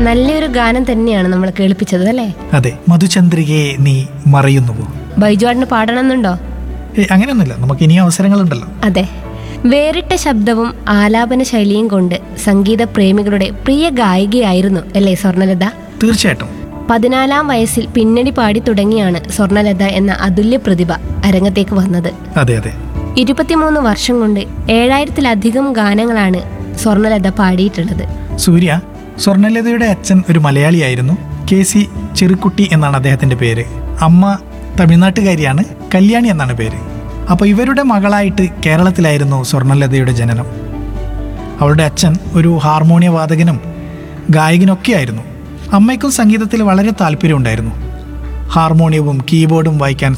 നല്ലൊരു ഗാനം തന്നെയാണ് നമ്മൾ കേൾപ്പിച്ചത് അല്ലേ അതെ മധുചന്ദ്രികയെ നീ മറയുന്നുവോ ബൈജുവാടിന് പാടണമെന്നുണ്ടോ ഏ അങ്ങനെയൊന്നുമില്ല നമുക്ക് ഇനിയും അവസരങ്ങളുണ്ടല്ലോ അതെ വേറിട്ട ശബ്ദവും ആലാപന ശൈലിയും കൊണ്ട് സംഗീത പ്രേമികളുടെ പ്രിയ ഗായികയായിരുന്നു അല്ലേ സ്വർണലത തീർച്ചയായിട്ടും പതിനാലാം വയസ്സിൽ പിന്നണി പാടി തുടങ്ങിയാണ് സ്വർണലത എന്ന അതുല്യ പ്രതിഭ അരങ്ങത്തേക്ക് വന്നത് അതെ അതെ ഇരുപത്തിമൂന്ന് വർഷം കൊണ്ട് ഏഴായിരത്തിലധികം ഗാനങ്ങളാണ് സ്വർണലത പാടിയിട്ടുള്ളത് സൂര്യ സ്വർണ്ണലതയുടെ അച്ഛൻ ഒരു മലയാളിയായിരുന്നു കെ സി ചെറുക്കുട്ടി എന്നാണ് അദ്ദേഹത്തിന്റെ പേര് അമ്മ തമിഴ്നാട്ടുകാരിയാണ് കല്യാണി എന്നാണ് പേര് അപ്പോൾ ഇവരുടെ മകളായിട്ട് കേരളത്തിലായിരുന്നു സ്വർണ്ണലതയുടെ ജനനം അവളുടെ അച്ഛൻ ഒരു ഹാർമോണിയ വാദകനും ഗായകനൊക്കെ ആയിരുന്നു അമ്മയ്ക്കും സംഗീതത്തിൽ വളരെ താല്പര്യമുണ്ടായിരുന്നു ഹാർമോണിയവും കീബോർഡും വായിക്കാൻ